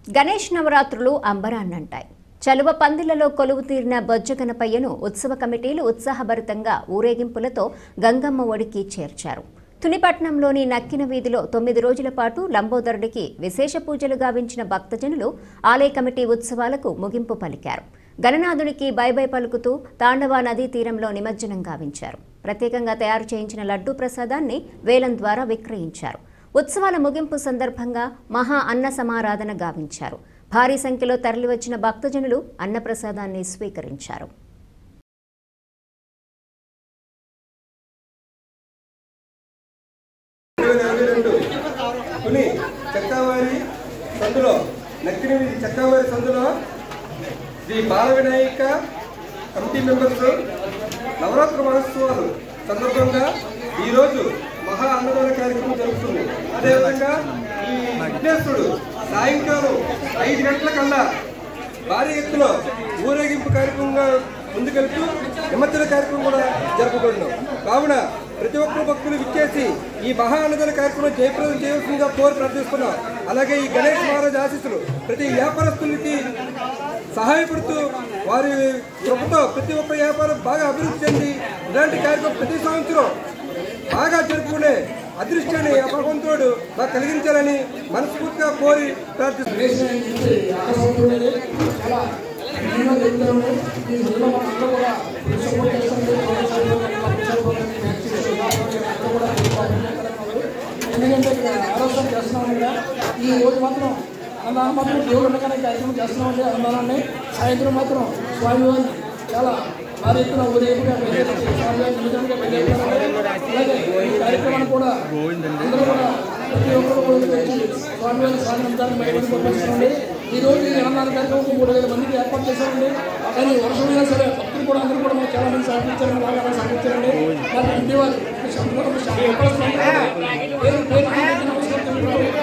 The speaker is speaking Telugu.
గణేష్ నవరాత్రులు అంబరాన్నంటాయి చలువ పందిళ్లలో కొలువు తీరిన బొజ్జగనపయ్యను ఉత్సవ కమిటీలు ఉత్సాహభరితంగా ఊరేగింపులతో గంగమ్మ ఒడికి చేర్చారు తునిపట్నంలోని నక్కిన వీధిలో తొమ్మిది రోజుల పాటు లంబోదరుడికి విశేష పూజలు గావించిన భక్తజనులు ఆలయ కమిటీ ఉత్సవాలకు ముగింపు పలికారు గణనాథునికి బైబై పలుకుతూ తాండవ నదీ తీరంలో నిమజ్జనం గావించారు ప్రత్యేకంగా తయారు చేయించిన లడ్డూ ప్రసాదాన్ని వేలం ద్వారా విక్రయించారు ఉత్సవాల ముగింపు సందర్భంగా మహా అన్న సమారాధన గావించారు భారీ సంఖ్యలో తరలివచ్చిన భక్తజనులు అన్నప్రసాదాన్ని స్వీకరించారు రెండు వేల ఇరవై రెండు కొని చక్కావారి సందులో నక్కిన చక్కావారి సందులో శ్రీ బాల వినాయక కమిటీ మెంబర్స్ నవరాత్రి మహోత్సవాలు సందర్భంగా ఈరోజు మహా అన్నదాన కార్యక్రమం జరుగుతుంది అదేవిధంగా ఈ విఘ్నేశ్వరుడు సాయంకాలం ఐదు గంటల కల్లా భారీ ఎత్తున ఊరేగింపు కార్యక్రమంగా ముందుకెళ్తూ నిమజ్జన కార్యక్రమం కూడా జరుపుకుంటున్నాం కావున ప్రతి ఒక్కరు భక్తులు విచ్చేసి ఈ మహా అన్నదాన కార్యక్రమం జయప్రదం చేయవలసిందిగా కోరి ప్రార్థిస్తున్నాం అలాగే ఈ గణేష్ మహారాజ్ ఆశీస్సులు ప్రతి వ్యాపారస్తులకి సహాయపడుతూ వారి కృపతో ప్రతి ఒక్క వ్యాపారం బాగా అభివృద్ధి చెంది ఇలాంటి కార్యక్రమం ప్రతి సంవత్సరం బాగా జరుపుకునే అదృష్టాన్ని ఆ భగవంతుడు మాకు కలిగించాలని మనస్ఫూర్తిగా కోరి ప్రార్థిస్తున్నాం ఎందుకంటే ఇక్కడ ఆరోగ్యం చేస్తున్నాం కదా ఈ రోజు మాత్రం అన్నదానం మాత్రం దేవుడు ఉండగానే కార్యక్రమం చేస్తున్నామండి అన్నదానాన్ని సాయంత్రం మాత్రం స్వామివారిని చాలా భారీ ఎత్తున ఉదయంగా బయలుదేరి స్వామివారి నిజంగా బయలుదేరుతారండి అలాగే ఈ కార్యక్రమాన్ని కూడా అందరూ కూడా ప్రతి ఒక్కరు కూడా వచ్చి స్వామివారి స్వామింతాన్ని బయటకు పంపిస్తున్నామండి ఈ రోజు ఈ అన్నదాన కార్యక్రమం మూడు వేల మందికి ఏర్పాటు చేశామండి కానీ వర్షమైనా సరే భక్తులు కూడా అందరూ కూడా మాకు చాలా మంది సహకరించారండి బాగా సహకరించారండి మరి ఇంటి వారు పేరు పేరు నమస్కారం